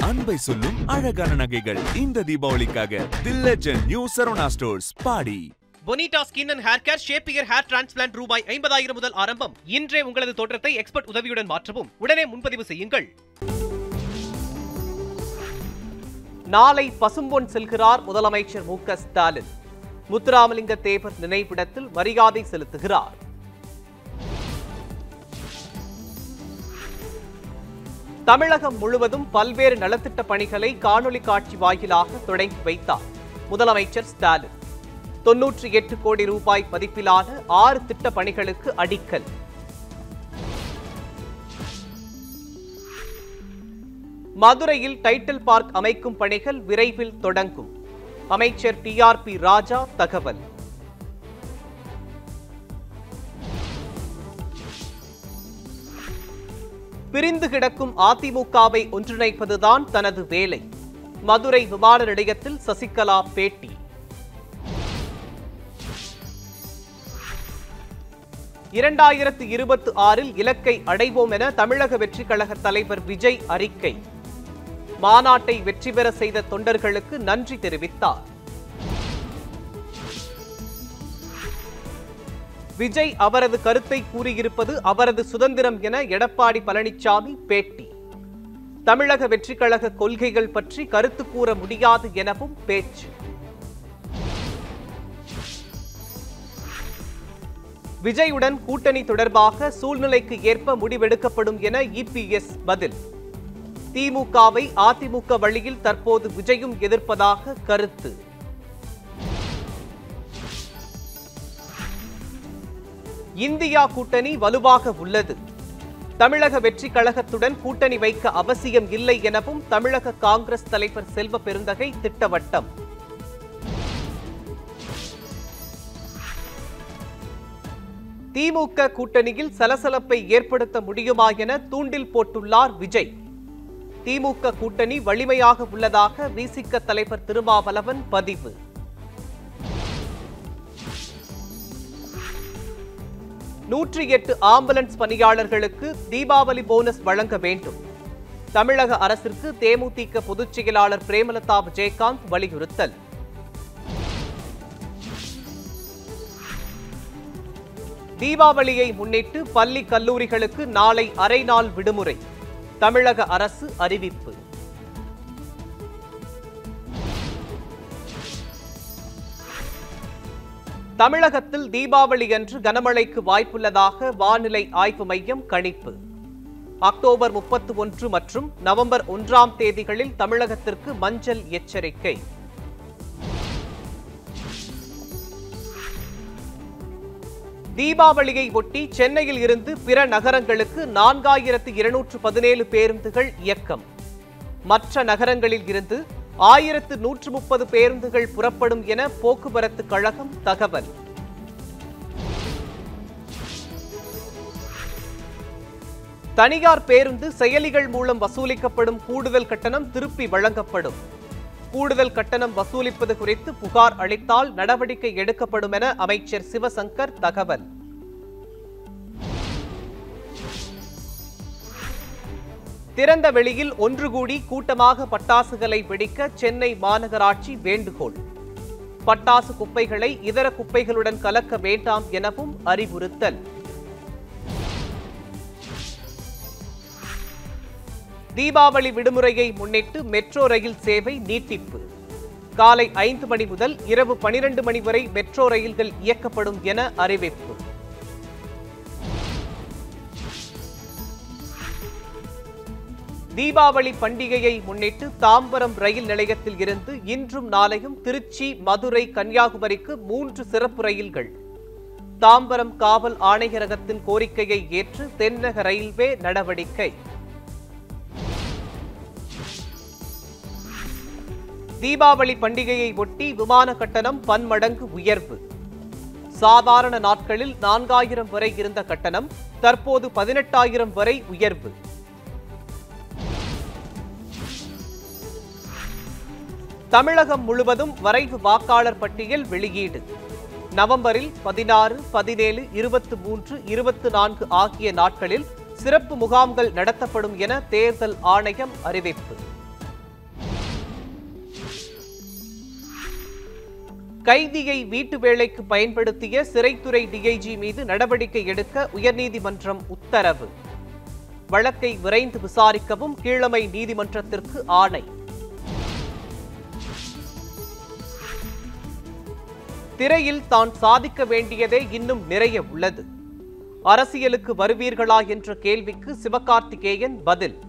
அன்பை சொல்லும் அழகான நகைகள் இந்த தீபாவளிக்காக the legend new Saravana stores Padi Bonita skin and hair care ஷேப்பியர் ஹேர் டிரான்ஸ்பிளான்ட் ரூபாய் ஐம்பதாயிரம் முதல் ஆரம்பம் இன்றே உங்களது தோற்றத்தை எக்ஸ்பர்ட் உதவியுடன் மாற்றவும் உடனே முன்பதிவு செய்யுங்கள் நாளை பசும்பொன் செல்கிறார் முதலமைச்சர் மு க ஸ்டாலின் முத்துராமலிங்க தேவர் நினைவிடத்தில் மரியாதை செலுத்துகிறார் தமிழகம் முழுவதும் பல்வேறு நலத்திட்ட பணிகளை காணொலி காட்சி வாயிலாக தொடங்கி வைத்தார் முதலமைச்சர் ஸ்டாலின் தொன்னூற்றி எட்டு கோடி ரூபாய் மதிப்பிலான ஆறு திட்ட பணிகளுக்கு அடிக்கல் மதுரையில் டைட்டில் பார்க் அமைக்கும் பணிகள் விரைவில் தொடங்கும் அமைச்சர் டிஆர்பி ராஜா தகவல் பிரிந்து கிடக்கும் அதிமுகவை ஒன்றிணைப்பதுதான் தனது வேலை மதுரை விமான நிலையத்தில் சசிகலா பேட்டி இரண்டாயிரத்து இருபத்தி ஆறில் இலக்கை அடைவோம் என தமிழக வெற்றிக் கழக தலைவர் விஜய் அறிக்கை மாநாட்டை வெற்றி பெற செய்த தொண்டர்களுக்கு நன்றி தெரிவித்தார் விஜய் அவரது கருத்தை கூறியிருப்பது அவரது சுதந்திரம் என எடப்பாடி பழனிசாமி பேட்டி தமிழக வெற்றிக் கழக கொள்கைகள் பற்றி கருத்து கூற முடியாது எனவும் பேச்சு விஜயுடன் கூட்டணி தொடர்பாக சூழ்நிலைக்கு ஏற்ப முடிவெடுக்கப்படும் என இபிஎஸ் பதில் திமுகவை அதிமுக வழியில் தற்போது விஜயும் எதிர்ப்பதாக கருத்து இந்தியா கூட்டணி வலுவாக உள்ளது தமிழக வெற்றிக் கழகத்துடன் கூட்டணி வைக்க அவசியம் இல்லை எனவும் தமிழக காங்கிரஸ் தலைவர் செல்வ பெருந்தகை திட்டவட்டம் திமுக கூட்டணியில் சலசலப்பை ஏற்படுத்த முடியுமா என தூண்டில் போட்டுள்ளார் விஜய் திமுக கூட்டணி வலிமையாக உள்ளதாக விசிக தலைவர் திருமாவளவன் பதிவு நூற்றி எட்டு ஆம்புலன்ஸ் பணியாளர்களுக்கு தீபாவளி போனஸ் வழங்க வேண்டும் தமிழக அரசிற்கு தேமுதிக பொதுச் செயலாளர் பிரேமலதா விஜயகாந்த் வலியுறுத்தல் தீபாவளியை முன்னிட்டு பள்ளி கல்லூரிகளுக்கு நாளை அரை நாள் விடுமுறை தமிழக அரசு அறிவிப்பு தமிழகத்தில் தீபாவளி அன்று கனமழைக்கு வாய்ப்புள்ளதாக வானிலை ஆய்வு மையம் கணிப்பு அக்டோபர் முப்பத்தி ஒன்று மற்றும் நவம்பர் ஒன்றாம் தேதிகளில் தமிழகத்திற்கு மஞ்சள் எச்சரிக்கை தீபாவளியை ஒட்டி சென்னையில் இருந்து பிற நகரங்களுக்கு நான்காயிரத்து இருநூற்று பதினேழு பேருந்துகள் இயக்கம் மற்ற நகரங்களில் இருந்து ஆயிரத்து நூற்று முப்பது பேருந்துகள் புறப்படும் என போக்குவரத்து கழகம் தகவல் தனியார் பேருந்து செயலிகள் மூலம் வசூலிக்கப்படும் கூடுதல் கட்டணம் திருப்பி வழங்கப்படும் கூடுதல் கட்டணம் வசூலிப்பது குறித்து புகார் அளித்தால் நடவடிக்கை எடுக்கப்படும் என அமைச்சர் சிவசங்கர் தகவல் திறந்த வெளியில் ஒன்று கூடி கூட்டமாக பட்டாசுகளை வெடிக்க சென்னை மாநகராட்சி வேண்டுகோள் பட்டாசு குப்பைகளை இதர குப்பைகளுடன் கலக்க வேண்டாம் எனவும் அறிவுறுத்தல் தீபாவளி விடுமுறையை முன்னிட்டு மெட்ரோ ரயில் சேவை நீட்டிப்பு காலை ஐந்து மணி முதல் இரவு பனிரெண்டு மணி வரை மெட்ரோ ரயில்கள் இயக்கப்படும் என அறிவிப்பு தீபாவளி பண்டிகையை முன்னிட்டு தாம்பரம் ரயில் நிலையத்தில் இருந்து இன்றும் நாளையும் திருச்சி மதுரை கன்னியாகுமரிக்கு மூன்று சிறப்பு ரயில்கள் தாம்பரம் காவல் ஆணையரகத்தின் கோரிக்கையை ஏற்று தென்னக ரயில்வே நடவடிக்கை தீபாவளி பண்டிகையை ஒட்டி விமான கட்டணம் பன்மடங்கு உயர்வு சாதாரண நாட்களில் நான்காயிரம் வரை இருந்த கட்டணம் தற்போது பதினெட்டாயிரம் வரை உயர்வு தமிழகம் முழுவதும் வரைவு வாக்காளர் பட்டியல் வெளியீடு நவம்பரில் பதினாறு பதினேழு இருபத்தி மூன்று இருபத்தி நான்கு ஆகிய நாட்களில் சிறப்பு முகாம்கள் நடத்தப்படும் என தேர்தல் ஆணையம் அறிவிப்பு கைதியை வீட்டு வேலைக்கு பயன்படுத்திய சிறைத்துறை டிஐஜி மீது நடவடிக்கை எடுக்க உயர்நீதிமன்றம் உத்தரவு வழக்கை விரைந்து விசாரிக்கவும் கீழமை நீதிமன்றத்திற்கு ஆணை திரையில் தான் சாதிக்க வேண்டியதே இன்னும் நிறைய உள்ளது அரசியலுக்கு வருவீர்களா என்ற கேள்விக்கு சிவகார்த்திகேயன் பதில்